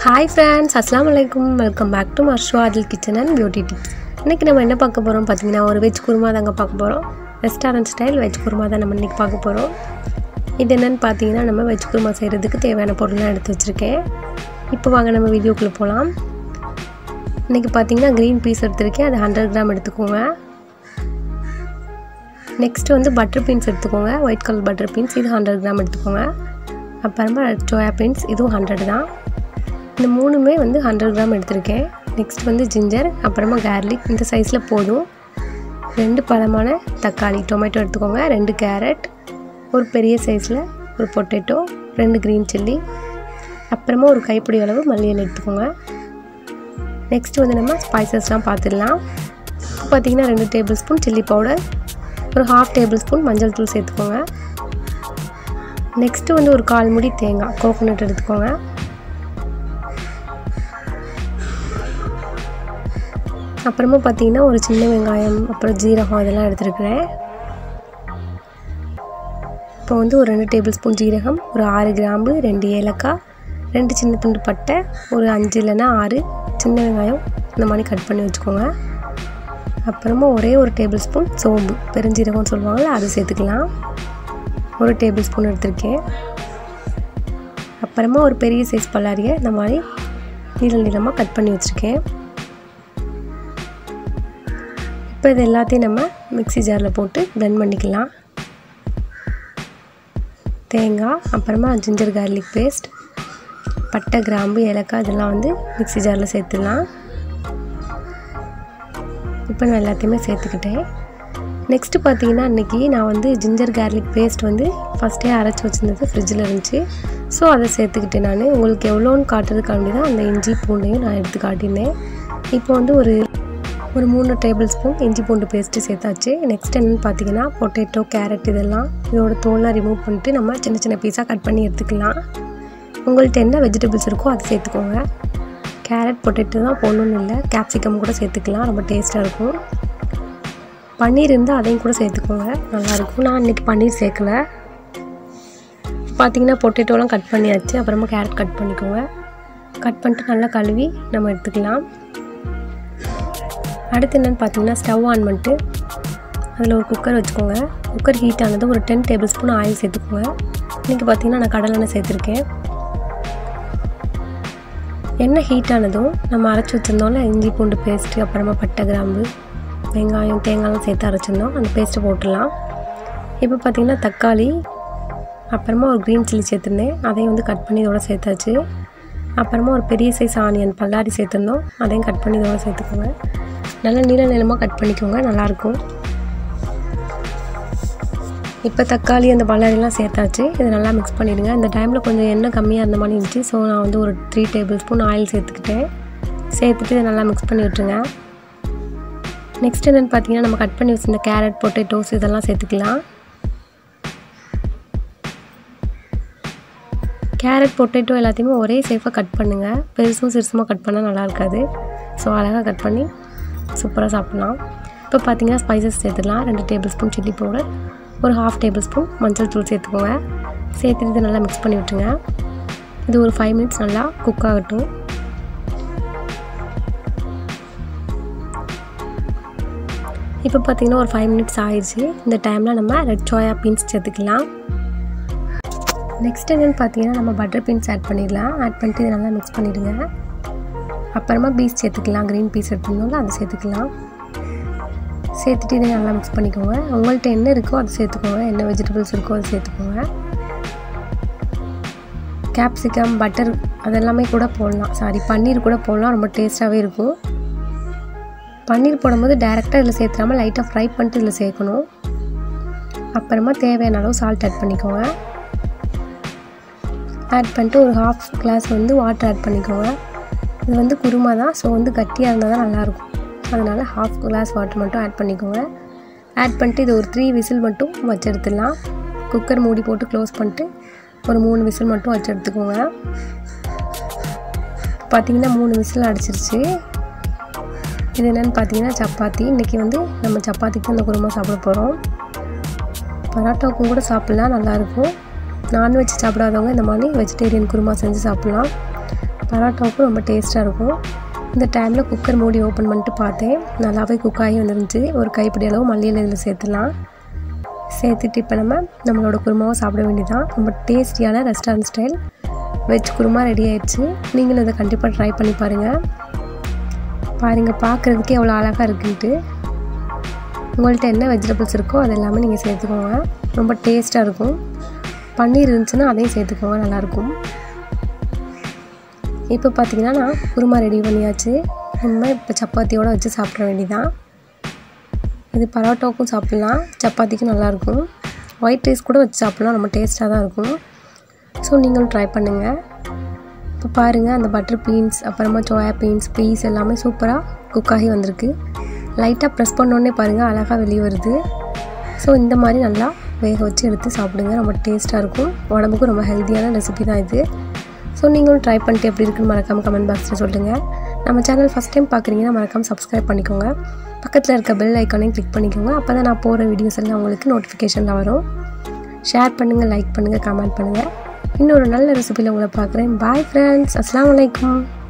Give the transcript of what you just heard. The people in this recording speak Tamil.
ஹாய் ஃப்ரெண்ட்ஸ் அஸ்லாம் வலைக்கும் வெல்கம் பேக் டு மர்ஷோ அதில் கிச்சன் அண்ட் பியூட்டி டிப்ஸ் இன்றைக்கி நம்ம என்ன பார்க்க போகிறோம் பார்த்தீங்கன்னா ஒரு வெஜ் குருமா தாங்க பார்க்க போகிறோம் ரெஸ்டாரண்ட் ஸ்டைல் வெஜ் குருமா தான் நம்ம இன்றைக்கி பார்க்க போகிறோம் இது என்னென்னு பார்த்தீங்கன்னா நம்ம வெஜ் குருமா செய்கிறதுக்கு தேவையான பொருள்லாம் எடுத்து வச்சுருக்கேன் இப்போ வாங்க நம்ம வீடியோக்குள்ளே போகலாம் இன்றைக்கி பார்த்தீங்கன்னா க்ரீன் பீஸ் எடுத்திருக்கேன் அது ஹண்ட்ரட் கிராம் எடுத்துக்கோங்க நெக்ஸ்ட்டு வந்து பட்டர் பீன்ஸ் எடுத்துக்கோங்க ஒயிட் கலர் பட்டர் பீன்ஸ் இது ஹண்ட்ரட் கிராம் எடுத்துக்கோங்க அப்புறமா சோயா பீன்ஸ் இதுவும் ஹண்ட்ரட் தான் இந்த மூணுமே வந்து ஹண்ட்ரட் கிராம் எடுத்திருக்கேன் நெக்ஸ்ட் வந்து ஜிஞ்சர் அப்புறமா கார்லிக் இந்த சைஸில் போதும் ரெண்டு பழமான தக்காளி டொமேட்டோ எடுத்துக்கோங்க ரெண்டு கேரட் ஒரு பெரிய சைஸில் ஒரு பொட்டேட்டோ ரெண்டு க்ரீன் சில்லி அப்புறமா ஒரு கைப்பிடி அளவு மல்லியல் எடுத்துக்கோங்க நெக்ஸ்ட் வந்து நம்ம ஸ்பைசஸ்லாம் பார்த்துடலாம் பார்த்திங்கன்னா ரெண்டு டேபிள் ஸ்பூன் சில்லி பவுடர் ஒரு ஹாஃப் டேபிள் ஸ்பூன் மஞ்சள் தூள் சேர்த்துக்கோங்க நெக்ஸ்ட்டு வந்து ஒரு கால் முடி தேங்காய் கோகோனட் எடுத்துக்கோங்க அப்புறமா பார்த்தீங்கன்னா ஒரு சின்ன வெங்காயம் அப்புறம் ஜீரகம் இதெல்லாம் எடுத்துருக்குறேன் இப்போ வந்து ஒரு ரெண்டு டேபிள் ஸ்பூன் ஜீரகம் ஒரு ஆறு கிராம்பு ரெண்டு ஏலக்காய் ரெண்டு சின்ன துண்டு பட்டை ஒரு அஞ்சு இல்லைன்னா ஆறு சின்ன வெங்காயம் இந்த மாதிரி கட் பண்ணி வச்சுக்கோங்க அப்புறமா ஒரே ஒரு டேபிள் ஸ்பூன் சோம்பு பெருஞ்சீரகம்னு சொல்லுவாங்கள்ல அது சேர்த்துக்கலாம் ஒரு டேபிள் ஸ்பூன் எடுத்திருக்கேன் அப்புறமா ஒரு பெரிய சைஸ் பல்லாரியை இந்த மாதிரி நீள நீளமாக கட் பண்ணி வச்சுருக்கேன் இப்போ இது எல்லாத்தையும் நம்ம மிக்ஸி ஜாரில் போட்டு பிளெண்ட் பண்ணிக்கலாம் தேங்காய் அப்புறமா ஜிஞ்சர் கார்லிக் பேஸ்ட் பட்டை கிராம்பு ஏலக்காய் இதெல்லாம் வந்து மிக்ஸி ஜாரில் சேர்த்துடலாம் இப்போ நான் எல்லாத்தையுமே சேர்த்துக்கிட்டேன் நெக்ஸ்ட்டு பார்த்தீங்கன்னா இன்றைக்கி நான் வந்து ஜிஞ்சர் கார்லிக் பேஸ்ட் வந்து ஃபஸ்ட்டே அரைச்சி வச்சுருந்தது ஃப்ரிட்ஜில் இருந்துச்சு ஸோ அதை சேர்த்துக்கிட்டேன் நான் உங்களுக்கு எவ்வளோன்னு காட்டுறதுக்காண்டி தான் அந்த இஞ்சி பூண்டையும் நான் எடுத்து காட்டினேன் இப்போ வந்து ஒரு ஒரு மூணு டேபிள் ஸ்பூன் இஞ்சி பூண்டு பேஸ்ட்டு சேர்த்தாச்சு நெக்ஸ்ட் என்னென்னு பார்த்தீங்கன்னா பொட்டேட்டோ கேரட் இதெல்லாம் இதோட தோலாம் ரிமூவ் பண்ணிட்டு நம்ம சின்ன சின்ன பீஸாக கட் பண்ணி எடுத்துக்கலாம் உங்கள்கிட்ட என்ன வெஜிடபிள்ஸ் இருக்கோ அதை சேர்த்துக்கோங்க கேரட் பொட்டேட்டோ தான் போடணும்னு இல்லை கேப்சிகம் கூட சேர்த்துக்கலாம் ரொம்ப டேஸ்ட்டாக இருக்கும் பன்னீர் இருந்தால் அதையும் கூட சேர்த்துக்கோங்க நல்லாயிருக்கும் நான் இன்றைக்கி பன்னீர் சேர்க்கல பார்த்தீங்கன்னா பொட்டேட்டோலாம் கட் பண்ணியாச்சு அப்புறமா கேரட் கட் பண்ணிக்கோங்க கட் பண்ணிட்டு நல்லா கழுவி நம்ம எடுத்துக்கலாம் அடுத்து என்னென்னு பார்த்தீங்கன்னா ஸ்டவ் ஆன் பண்ணிட்டு அதில் ஒரு குக்கர் வச்சுக்கோங்க குக்கர் ஹீட் ஆனதும் ஒரு டென் டேபிள் ஸ்பூன் ஆயில் சேர்த்துக்கோங்க இன்றைக்கி பார்த்தீங்கன்னா நான் கடலெண்ணெய் சேர்த்துருக்கேன் எண்ணெய் ஹீட் ஆனதும் நம்ம அரைச்சி வச்சுருந்தோம்ல இஞ்சி பூண்டு பேஸ்ட்டு அப்புறமா பட்டை கிராம்பு வெங்காயம் தேங்காய்லாம் சேர்த்து அரைச்சிருந்தோம் அந்த பேஸ்ட்டை போட்டுடலாம் இப்போ பார்த்திங்கன்னா தக்காளி அப்புறமா ஒரு க்ரீன் சில்லி சேர்த்துருந்தேன் அதையும் வந்து கட் பண்ணி இதோட சேர்த்தாச்சு அப்புறமா ஒரு பெரிய சைஸ் ஆனியன் பல்லாரி சேர்த்துருந்தோம் அதையும் கட் பண்ணி இதோட சேர்த்துக்கோங்க நல்லா நீள நீளமாக கட் பண்ணிக்கோங்க நல்லாயிருக்கும் இப்போ தக்காளி அந்த பல்லாரிலாம் சேர்த்தாச்சு இதை நல்லா மிக்ஸ் பண்ணிவிடுங்க இந்த டைமில் கொஞ்சம் எண்ணெய் கம்மியாக இருந்த மாதிரி இருந்துச்சு ஸோ நான் வந்து ஒரு த்ரீ டேபிள் ஸ்பூன் ஆயில் சேர்த்துக்கிட்டேன் சேர்த்துட்டு இதை நல்லா மிக்ஸ் பண்ணி விட்டுருங்க நெக்ஸ்ட் என்னென்னு பார்த்தீங்கன்னா நம்ம கட் பண்ணி வச்சுருந்த கேரட் பொட்டேட்டோஸ் இதெல்லாம் சேர்த்துக்கலாம் கேரட் பொட்டேட்டோ எல்லாத்தையுமே ஒரே சேஃபாக கட் பண்ணுங்கள் பெருசும் சிறுசுமாக கட் பண்ணால் நல்லா இருக்காது ஸோ அழகாக கட் பண்ணி சூப்பராக சாப்பிட்லாம் இப்போ பார்த்தீங்கன்னா ஸ்பைசஸ் சேர்த்துக்கலாம் ரெண்டு டேபிள் ஸ்பூன் சில்லி பவுடர் ஒரு ஹாஃப் டேபிள் ஸ்பூன் மஞ்சள் தூள் சேர்த்துக்கோங்க சேர்த்துட்டு இதை நல்லா மிக்ஸ் பண்ணி விட்டுருங்க இது ஒரு ஃபைவ் மினிட்ஸ் நல்லா குக் ஆகட்டும் இப்போ பார்த்தீங்கன்னா ஒரு ஃபைவ் மினிட்ஸ் ஆயிடுச்சு இந்த டைமில் நம்ம ரெட் சோயா பீன்ஸ் சேர்த்துக்கலாம் நெக்ஸ்ட் என்னென்னு பார்த்தீங்கன்னா நம்ம பட்டர் பீன்ஸ் ஆட் பண்ணிடலாம் ஆட் பண்ணிட்டு இதை நல்லா மிக்ஸ் பண்ணிவிடுங்க அப்புறமா பீஸ் சேர்த்துக்கலாம் க்ரீன் பீஸ் எடுத்துருந்தோம்ல அதை சேர்த்துக்கலாம் சேர்த்துட்டு இதை நல்லா மிக்ஸ் பண்ணிக்கோங்க உங்கள்கிட்ட என்ன இருக்கோ அதை சேர்த்துக்கோங்க என்ன வெஜிடபிள்ஸ் இருக்கோ அதை சேர்த்துக்கோங்க கேப்சிகம் பட்டர் அதெல்லாமே கூட போடலாம் சாரி பன்னீர் கூட போடலாம் ரொம்ப டேஸ்ட்டாகவே இருக்கும் பன்னீர் போடும்போது டேரெக்டாக இதில் சேர்த்துடாமல் லைட்டாக ஃப்ரை பண்ணிட்டு இதில் சேர்க்கணும் அப்புறமா தேவையான அளவு சால்ட் ஆட் பண்ணிக்கோங்க ஆட் பண்ணிட்டு ஒரு ஹாஃப் கிளாஸ் வந்து வாட்டர் ஆட் பண்ணிக்கோங்க இது வந்து குருமா தான் ஸோ வந்து கட்டியாக இருந்தால் தான் நல்லாயிருக்கும் அதனால் ஹாஃப் கிளாஸ் வாட்டர் மட்டும் ஆட் பண்ணிக்கோங்க ஆட் பண்ணிட்டு இது ஒரு த்ரீ விசில் மட்டும் வச்சு எடுத்துடலாம் குக்கர் மூடி போட்டு க்ளோஸ் பண்ணிட்டு ஒரு மூணு விசில் மட்டும் வச்சு எடுத்துக்கோங்க பார்த்திங்கன்னா மூணு விசில் அடிச்சிருச்சு இது என்னென்னு பார்த்தீங்கன்னா சப்பாத்தி இன்றைக்கி வந்து நம்ம சப்பாத்திக்கு இந்த குருமா சாப்பிட போகிறோம் பரோட்டாவுக்கும் கூட சாப்பிட்லாம் நல்லாயிருக்கும் நான்வெஜ் சாப்பிடாதவங்க இந்த மாதிரி வெஜிடேரியன் குருமா செஞ்சு சாப்பிட்லாம் பரோட்டாவுக்கும் ரொம்ப டேஸ்ட்டாக இருக்கும் இந்த டைமில் குக்கர் மூடி ஓப்பன் பண்ணிட்டு பார்த்தேன் நல்லாவே குக் ஆகி வந்துருந்துச்சு ஒரு கைப்பிடி அளவு மல்லியில் இதில் சேர்த்துலாம் சேர்த்துட்டு இப்போ நம்ம நம்மளோட குருமாவை சாப்பிட வேண்டியதான் ரொம்ப டேஸ்டியான restaurant style veg kurma ready ஆயிடுச்சு நீங்களும் இதை கண்டிப்பாக ட்ரை பண்ணி பாருங்கள் பாருங்கள் பார்க்குறதுக்கே எவ்வளோ அழகாக இருக்குன்ட்டு உங்கள்கிட்ட என்ன வெஜிடபிள்ஸ் இருக்கோ அது எல்லாமே நீங்கள் சேர்த்துக்கோங்க ரொம்ப டேஸ்ட்டாக இருக்கும் பன்னீர் இருந்துச்சுன்னா அதையும் சேர்த்துக்கோங்க நல்லாயிருக்கும் இப்போ பார்த்தீங்கன்னா நான் குருமா ரெடி பண்ணியாச்சு நம்ம இப்போ சப்பாத்தியோடு வச்சு சாப்பிட வேண்டியதான் இது பரோட்டாவுக்கும் சாப்பிட்லாம் சப்பாத்திக்கும் நல்லாயிருக்கும் ஒயிட் ரைஸ் கூட வச்சு சாப்பிட்லாம் ரொம்ப டேஸ்ட்டாக தான் இருக்கும் ஸோ நீங்களும் ட்ரை பண்ணுங்கள் இப்போ பாருங்கள் அந்த பட்டர் பீன்ஸ் அப்புறமா சோயா பீன்ஸ் பீஸ் எல்லாமே சூப்பராக குக் ஆகி வந்திருக்கு லைட்டாக ப்ரெஸ் பண்ணோடனே பாருங்கள் அழகாக வெளியே வருது ஸோ இந்த மாதிரி நல்லா வேக வச்சு எடுத்து சாப்பிடுங்க ரொம்ப டேஸ்ட்டாக இருக்கும் உடம்புக்கும் ரொம்ப ஹெல்த்தியான ரெசிபி தான் இது ஸோ நீங்களும் ட்ரை பண்ணிட்டு எப்படி இருக்குன்னு மறக்காமல் கமெண்ட் பாக்ஸில் சொல்லுங்கள் நம்ம சேனல் ஃபஸ்ட் டைம் பார்க்குறீங்கன்னா மறக்காமல் சப்ஸ்கிரைப் பண்ணிக்கோங்க பக்கத்தில் இருக்க பெல் ஐக்கானையும் கிளிக் பண்ணிக்கோங்க அப்போ தான் நான் போகிற வீடியோஸ் எல்லாம் உங்களுக்கு நோட்டிஃபிகேஷனில் வரும் ஷேர் பண்ணுங்கள் லைக் பண்ணுங்கள் கமெண்ட் பண்ணுங்கள் இன்னொரு நல்ல ரெசிபியில் உங்களை பார்க்குறேன் பாய் ஃப்ரெண்ட்ஸ் அஸ்லாம் வலைக்கம்